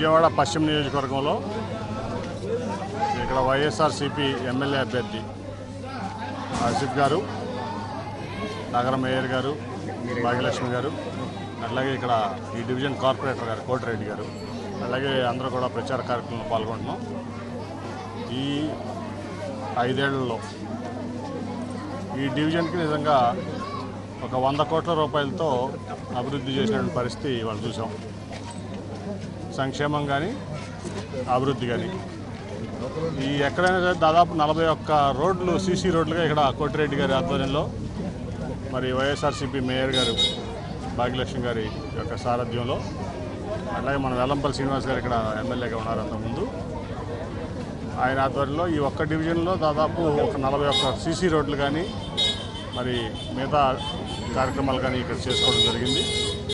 విజయవాడ పశ్చిమ నియోజకవర్గంలో ఇక్కడ వైఎస్ఆర్సిపి ఎమ్మెల్యే అభ్యర్థి ఆసిఫ్ గారు నగర మేయర్ గారు భాగ్యలక్ష్మి గారు అట్లాగే ఇక్కడ ఈ డివిజన్ కార్పొరేటర్ గారు కోటిరెడ్డి గారు అలాగే అందరూ కూడా ప్రచార కార్యక్రమంలో పాల్గొంటున్నాం ఈ ఐదేళ్లలో ఈ డివిజన్కి నిజంగా ఒక వంద కోట్ల రూపాయలతో అభివృద్ధి చేసినటువంటి పరిస్థితి వాళ్ళు చూసాం సంక్షేమం కానీ అభివృద్ధి కానీ ఈ ఎక్కడైనా సరే దాదాపు నలభై ఒక్క రోడ్లు సీసీ రోడ్లుగా ఇక్కడ కోటిరెడ్డి గారి ఆధ్వర్యంలో మరి వైఎస్ఆర్సీపీ మేయర్ గారు భాగ్యలక్ష్మి గారి యొక్క సారథ్యంలో అలాగే మన వెల్లంపల్లి శ్రీనివాస్ గారు ఇక్కడ ఎమ్మెల్యేగా ఉన్నారు అంతకుముందు ఆయన ఆధ్వర్యంలో ఈ ఒక్క డివిజన్లో దాదాపు ఒక నలభై ఒక్క సీసీ రోడ్లు కానీ మరి మిగతా కార్యక్రమాలు కానీ ఇక్కడ చేసుకోవడం జరిగింది